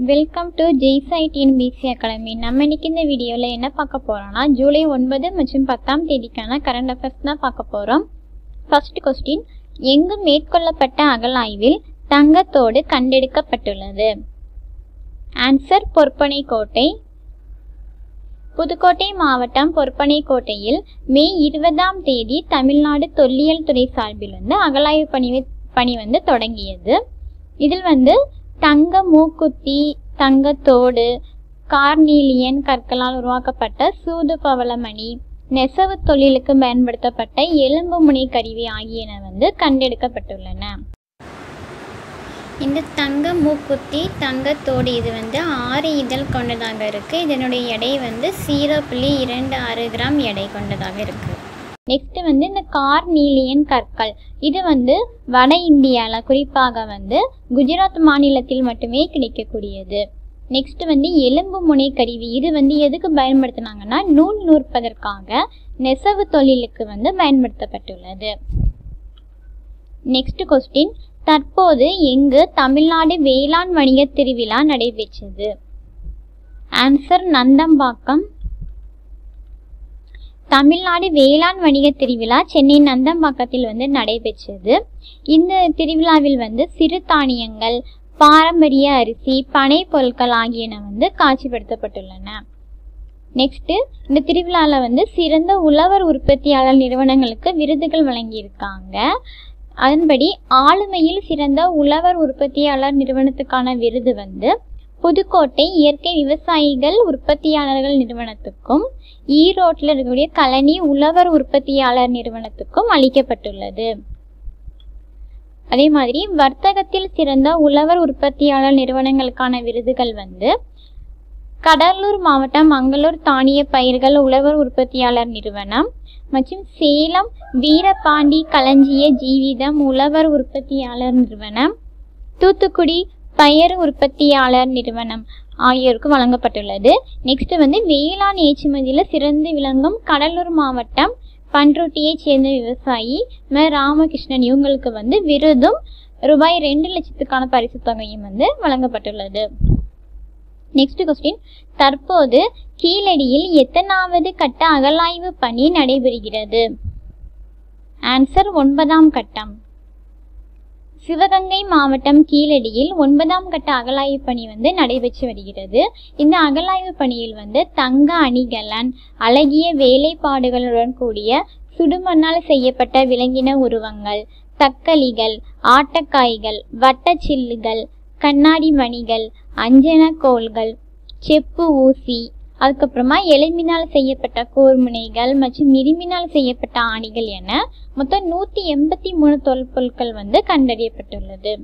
welcome to Jaisai TNPSC academy நம்ம இன்னைக்கு இந்த வீடியோவில் என்ன பார்க்க போகிறோம்னா ஜூலை ஒன்பது மற்றும் பத்தாம் தேதிக்கான கரண்ட் அஃபேர்ஸ் தான் பார்க்க போகிறோம் ஃபர்ஸ்ட் கொஸ்டின் எங்கு மேற்கொள்ளப்பட்ட அகழாய்வில் தங்கத்தோடு கண்டெடுக்கப்பட்டுள்ளது ஆன்சர் பொற்பனைக்கோட்டை புதுக்கோட்டை மாவட்டம் பொற்பனைக்கோட்டையில் மே இருபதாம் தேதி தமிழ்நாடு தொல்லியல் துறை சார்பில் வந்து அகழாய்வு பணி பணி வந்து தொடங்கியது இதில் வந்து தங்க மூக்குத்தி தங்கத்தோடு கார்னீலியன் கற்களால் உருவாக்கப்பட்ட சூது பவளமணி நெசவு தொழிலுக்கு பயன்படுத்தப்பட்ட எலும்பு முனை கருவி ஆகியன வந்து கண்டெடுக்கப்பட்டுள்ளன இந்த தங்க மூக்குத்தி தங்கத்தோடு இது வந்து ஆறு இதழ் கொண்டதாக இருக்குது இதனுடைய எடை வந்து ஜீரோ புள்ளி இரண்டு ஆறு கிராம் எடை கொண்டதாக இருக்குது நெக்ஸ்ட் வந்து இந்த கார்னீலியன் கற்கள் இது வந்து வட இந்தியாவில் குறிப்பாக வந்து குஜராத் மாநிலத்தில் மட்டுமே கிடைக்கக்கூடியது நெக்ஸ்ட் வந்து எலும்பு முனை கருவி இது வந்து எதுக்கு பயன்படுத்தினாங்கன்னா நூல் நூற்பதற்காக நெசவு தொழிலுக்கு வந்து பயன்படுத்தப்பட்டுள்ளது நெக்ஸ்ட் கொஸ்டின் தற்போது எங்கு தமிழ்நாடு வேளாண் வணிக திருவிழா நடைபெற்றது ஆன்சர் நந்தம்பாக்கம் தமிழ்நாடு வேளாண் வணிக திருவிழா சென்னை நந்தம்பாக்கத்தில் வந்து நடைபெற்றது இந்த திருவிழாவில் வந்து சிறு தானியங்கள் பாரம்பரிய அரிசி பனை பொருட்கள் ஆகியன வந்து காட்சிப்படுத்தப்பட்டுள்ளன நெக்ஸ்ட்டு இந்த திருவிழாவில் வந்து சிறந்த உழவர் உற்பத்தியாளர் நிறுவனங்களுக்கு விருதுகள் வழங்கியிருக்காங்க அதன்படி ஆளுமையில் சிறந்த உழவர் உற்பத்தியாளர் நிறுவனத்துக்கான விருது வந்து புதுக்கோட்டை இயற்கை விவசாயிகள் உற்பத்தியாளர்கள் நிறுவனத்துக்கும் ஈரோட்டில் இருக்கக்கூடிய கழனி உழவர் உற்பத்தியாளர் நிறுவனத்துக்கும் அளிக்கப்பட்டுள்ளது அதே மாதிரி வர்த்தகத்தில் சிறந்த உழவர் உற்பத்தியாளர் நிறுவனங்களுக்கான விருதுகள் வந்து கடலூர் மாவட்டம் மங்களூர் தானிய பயிர்கள் உழவர் உற்பத்தியாளர் நிறுவனம் மற்றும் சேலம் வீரபாண்டி களஞ்சிய ஜீவிதம் உழவர் உற்பத்தியாளர் நிறுவனம் தூத்துக்குடி பயறு உற்பத்தியாளர் நிறுவனம் ஆகியோருக்கு வழங்கப்பட்டுள்ளது நெக்ஸ்ட் வந்து வேளாண் ஏற்றுமதியில் சிறந்து விளங்கும் கடலூர் மாவட்டம் பன்ருட்டியைச் சேர்ந்த விவசாயி ம ராமகிருஷ்ணன் இவங்களுக்கு வந்து விருதும் ரூபாய் ரெண்டு லட்சத்துக்கான பரிசு தொகையும் வந்து வழங்கப்பட்டுள்ளது நெக்ஸ்ட் கொஸ்டின் தற்போது கீழடியில் எத்தனாவது கட்ட அகழாய்வு பணி நடைபெறுகிறது ஆன்சர் ஒன்பதாம் கட்டம் சிவகங்கை மாவட்டம் கீழடியில் ஒன்பதாம் கட்ட அகழாய்வு பணி வந்து நடைபெற்று வருகிறது இந்த அகழாய்வு பணியில் வந்து தங்க அணிகலன் அழகிய வேலைப்பாடுகளுடன் கூடிய சுடுமண்ணால் செய்யப்பட்ட விலங்கின உருவங்கள் தக்களிகள் ஆட்டக்காய்கள் வட்டச்சில்லுகள் கண்ணாடி மணிகள் அஞ்சன கோல்கள் செப்பு ஊசி அதுக்கப்புறமா எலும்பினால் செய்யப்பட்ட கூர்முனைகள் மற்றும் இரும்பினால் செய்யப்பட்ட ஆணிகள் என மொத்தம் நூற்றி எண்பத்தி மூணு தொல்பொருட்கள் வந்து கண்டறியப்பட்டுள்ளது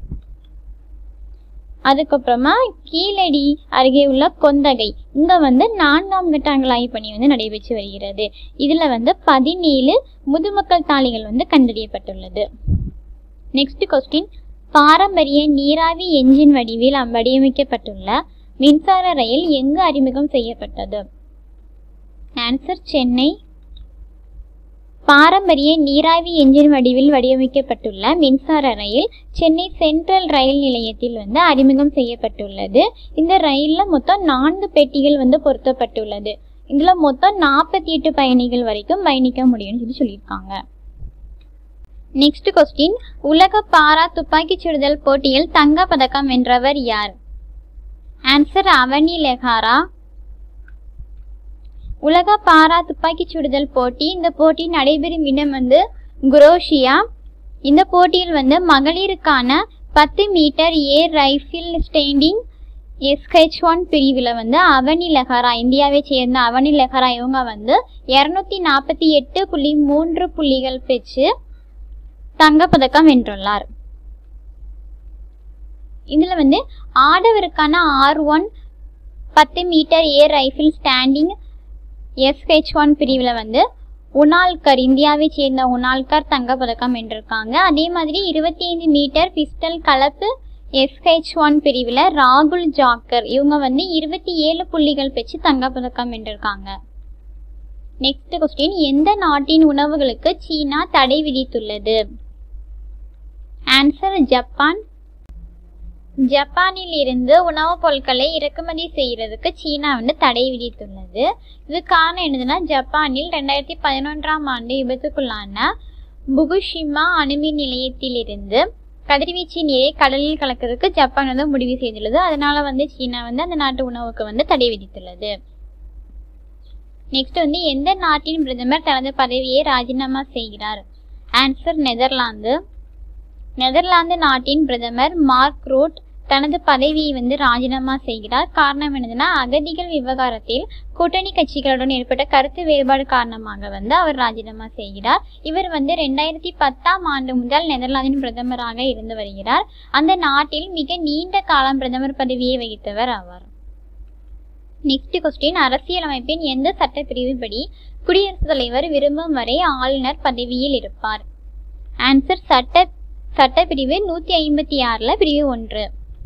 அதுக்கப்புறமா கீழடி அருகே உள்ள கொந்தகை இங்க வந்து நான்காம் கட்ட அங்கலாய்வு பணி வந்து நடைபெற்று வருகிறது இதுல வந்து பதினேழு முதுமக்கள் தாளிகள் வந்து கண்டறியப்பட்டுள்ளது நெக்ஸ்ட் கொஸ்டின் பாரம்பரிய நீராவி என்ஜின் வடிவில் வடிவமைக்கப்பட்டுள்ள மின்சார ரயில் எங்கு அறிமுகம் செய்யப்பட்டது ஆன்சர் சென்னை பாரம்பரிய நீராவி என்ஜின் வடிவில் வடிவமைக்கப்பட்டுள்ள மின்சார ரயில் சென்னை சென்ட்ரல் ரயில் நிலையத்தில் வந்து அறிமுகம் செய்யப்பட்டுள்ளது இந்த ரயிலில் மொத்தம் நான்கு பெட்டிகள் வந்து பொருத்தப்பட்டுள்ளது இதில் மொத்தம் நாற்பத்தி எட்டு பயணிகள் வரைக்கும் பயணிக்க முடியும்னு சொல்லி சொல்லியிருக்காங்க நெக்ஸ்ட் கொஸ்டின் உலக பாரா துப்பாக்கிச் சுடுதல் போட்டியில் தங்க பதக்கம் வென்றவர் யார் ஆன்சர் அவனி லெகாரா உலக பாரா துப்பாக்கிச் சுடுதல் போட்டி இந்த போட்டி நடைபெறும் இடம் வந்து குரோஷியா இந்த போட்டியில் வந்து மகளிருக்கான பத்து metre air rifle standing SH one பிரிவில் வந்து அவனி லெஹரா இந்தியாவை சேர்ந்த அவனி லெஹரா இவங்க வந்து இரநூத்தி நாற்பத்தி எட்டு புள்ளி மூன்று புள்ளிகள் பெற்று தங்கப்பதக்கம் வென்றுள்ளார் இதில் வந்து ஆடவருக்கான ஆர் ஒன் பத்து metre air rifle standing SH one பிரிவில் வந்து உனால்கர் இந்தியாவை சேர்ந்த உனால்கர் தங்கப்பதக்கம் வென்றிருக்காங்க அதே மாதிரி இருபத்தி ஐந்து மீட்டர் பிஸ்டல் கலப்பு எஸ்ஹெச் ஒன் பிரிவில் ராகுல் ஜாக்கர் இவங்க வந்து இருபத்தி ஏழு புள்ளிகள் பெற்று தங்கப்பதக்கம் வென்றிருக்காங்க நெக்ஸ்ட் கொஸ்டின் எந்த நாட்டின் உணவுகளுக்கு சீனா தடை விதித்துள்ளது ஆன்சர் ஜப்பான் ஜப்பானில் இருந்து உணவுப் பொருட்களை இறக்குமதி செய்யறதுக்கு சீனா வந்து தடை விதித்துள்ளது இது காரணம் என்னதுன்னா ஜப்பானில் ரெண்டாயிரத்தி பதினொன்றாம் ஆண்டு விபத்துக்குள்ளான புகுஷிமா அணுமின் நிலையத்திலிருந்து கதிர்வீச்சு நீரை கடலில் கலக்கிறதுக்கு ஜப்பான் வந்து முடிவு செய்துள்ளது அதனால வந்து சீனா வந்து அந்த நாட்டு உணவுக்கு வந்து தடை விதித்துள்ளது நெக்ஸ்ட் வந்து எந்த நாட்டின் பிரதமர் தனது பதவியை ராஜினாமா செய்கிறார் ஆன்சர் நெதர்லாந்து நெதர்லாந்து நாட்டின் பிரதமர் மார்க் ரூட் தனது பதவியை வந்து ராஜினாமா செய்கிறார் காரணம் என்னதுன்னா அகதிகள் விவகாரத்தில் கூட்டணி கட்சிகளுடன் ஏற்பட்ட கருத்து வேறுபாடு காரணமாக வந்து அவர் ராஜினாமா செய்கிறார் இவர் வந்து ரெண்டாயிரத்தி பத்தாம் ஆண்டு முதல் நெதர்லாந்தின் பிரதமராக இருந்து வருகிறார் அந்த நாட்டில் மிக நீண்ட காலம் பிரதமர் பதவியை வகித்தவர் ஆவார் நெக்ஸ்ட் கொஸ்டின் அரசியலமைப்பின் எந்த சட்டப்பிரிவுபடி குடியரசுத் தலைவர் விரும்பும் வரை ஆளுநர் பதவியில் இருப்பார் ஆன்சர் சட்ட சட்டப்பிரிவு நூற்றி ஐம்பத்தி ஆறில் பிரிவு ஒன்று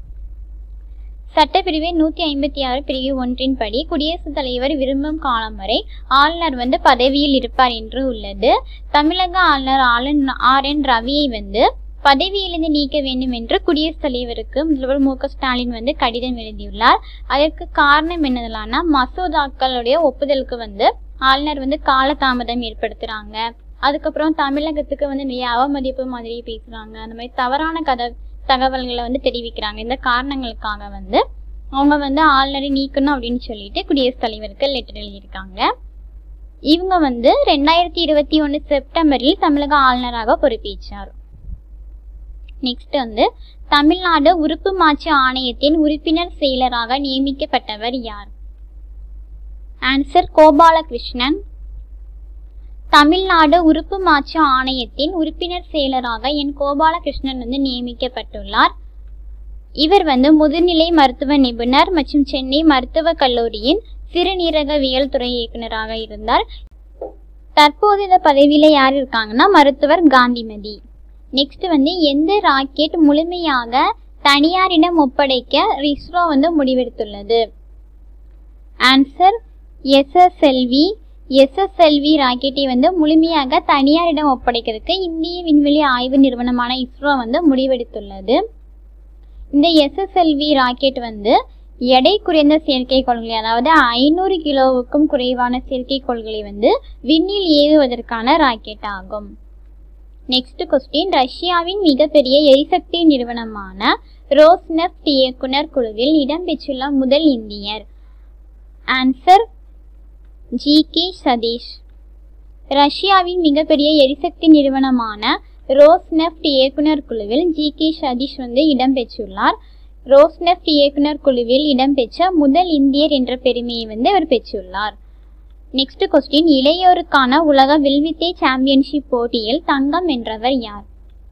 சட்டப்பிரிவு நூற்றி ஐம்பத்தி ஆறு பிரிவு ஒன்றின் படி குடியரசுத் தலைவர் விரும்பும் காலம் வரை ஆளுநர் வந்து பதவியில் இருப்பார் என்று உள்ளது தமிழக ஆளுநர் ஆளுநர் ஆர் என் ரவியை வந்து பதவியிலிருந்து நீக்க வேண்டும் என்று குடியரசுத் தலைவருக்கு முதல்வர் மு க ஸ்டாலின் வந்து கடிதம் எழுதியுள்ளார் அதற்கு காரணம் என்னதுலான்னா மசோதாக்களுடைய ஒப்புதலுக்கு வந்து ஆளுநர் வந்து காலதாமதம் ஏற்படுத்துறாங்க அதுக்கப்புறம் தமிழகத்துக்கு வந்து நிறைய அவமதிப்பு மாதிரி பேசுறாங்க அந்த மாதிரி தவறான கத தகவல்களை வந்து தெரிவிக்கிறாங்க இந்த காரணங்களுக்காக வந்து அவங்க வந்து ஆளுநரை நீக்கணும் அப்படின்னு சொல்லிட்டு குடியரசுத் தலைவருக்கு லெட்டர் எழுதியிருக்காங்க இவங்க வந்து ரெண்டாயிரத்தி இருபத்தி ஒன்று செப்டம்பரில் தமிழக ஆளுநராக பொறுப்பேற்றார் நெக்ஸ்ட் வந்து தமிழ்நாடு உறுப்பு மாற்று ஆணையத்தின் உறுப்பினர் செயலராக நியமிக்கப்பட்டவர் யார் ஆன்சர் கோபாலகிருஷ்ணன் தமிழ்நாடு உறுப்பு மாற்று ஆணையத்தின் உறுப்பினர் செயலராக என் கோபாலகிருஷ்ணன் வந்து நியமிக்கப்பட்டுள்ளார் இவர் வந்து முதுநிலை மருத்துவ நிபுணர் மற்றும் சென்னை மருத்துவக் கல்லூரியின் சிறுநீரகவியல் துறை இயக்குநராக இருந்தார் தற்போது இந்த பதவியில யார் இருக்காங்கன்னா மருத்துவர் காந்திமதி நெக்ஸ்ட் வந்து எந்த ராக்கெட் முழுமையாக தனியாரிடம் ஒப்படைக்க இஸ்ரோ வந்து முடிவெடுத்துள்ளது ஆன்சர் எஸ்எஸ்எல்வி எஸ்எஸ்எல்வி ராக்கெட்டை வந்து முழுமையாக தனியாரிடம் ஒப்படைக்கிறதுக்கு இந்திய விண்வெளி ஆய்வு நிறுவனமான இஸ்ரோ வந்து முடிவெடுத்துள்ளது இந்த எஸ்எஸ்எல்வி ராக்கெட் வந்து எடை குறைந்த செயற்கைக்கோள்களை அதாவது ஐநூறு கிலோவுக்கும் குறைவான செயற்கைக்கோள்களை வந்து விண்ணில் ஏவுவதற்கான ராக்கெட் ஆகும் நெக்ஸ்ட் கொஸ்டின் ரஷ்யாவின் மிகப்பெரிய எரிசக்தி நிறுவனமான ரோஸ்நெஃப்ட் இயக்குனர் குழுவில் இடம்பெற்றுள்ள முதல் இந்தியர் ஆன்சர் ஜி கே சதீஷ் ரஷ்யாவின் மிகப்பெரிய எரிசக்தி நிறுவனமான ரோஸ்நெஃப்ட் இயக்குனர் குழுவில் ஜி கே சதீஷ் வந்து இடம்பெற்றுள்ளார் ரோஸ்நெஃப்ட் இயக்குனர் குழுவில் இடம்பெற்ற முதல் இந்தியர் என்ற பெருமையை வந்து அவர் பெற்றுள்ளார் நெக்ஸ்ட் கொஸ்டின் இளையோருக்கான உலக வில்வித்தை சாம்பியன்ஷிப் போட்டியில் தங்கம் வென்றவர் யார்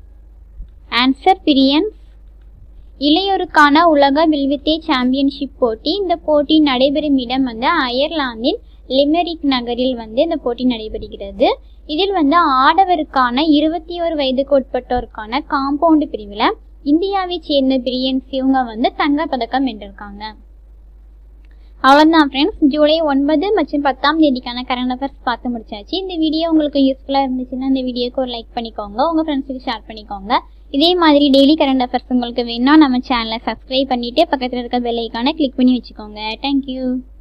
ஆன்சர் பிரியன்ஸ் இளையோருக்கான உலக வில்வித்தை சாம்பியன்ஷிப் போட்டி இந்த போட்டி நடைபெறும் இடம் வந்து அயர்லாந்தின் லிமெரிக் நகரில் வந்து இந்த போட்டி நடைபெறுகிறது இதில் வந்து ஆடவருக்கான இருபத்தி ஒரு வயதுக்கு உட்பட்டோருக்கான காம்பவுண்டு பிரிவில் இந்தியாவை சேர்ந்த பிரியன்ஸ் இவங்க வந்து தங்கப் பதக்கம் வென்றிருக்காங்க அவ்வளோதான் ஃப்ரெண்ட்ஸ் ஜூலை ஒன்பது மற்றும் பத்தாம் தேதிக்கான கரண்ட் அஃபேர்ஸ் பார்த்து முடிச்சாச்சு இந்த வீடியோ உங்களுக்கு யூஸ்ஃபுல்லாக இருந்துச்சுன்னா இந்த வீடியோக்கு ஒரு லைக் பண்ணிக்கோங்க உங்கள் ஃப்ரெண்ட்ஸுக்கு ஷேர் பண்ணிக்கோங்க இதே மாதிரி டெய்லி கரண்ட் அஃபேர்ஸ் உங்களுக்கு வேணும்னா நம்ம சேனலை சப்ஸ்கிரைப் பண்ணிவிட்டு பக்கத்தில் இருக்க பெல் ஐக்கானை கிளிக் பண்ணி வச்சுக்கோங்க தேங்க்யூ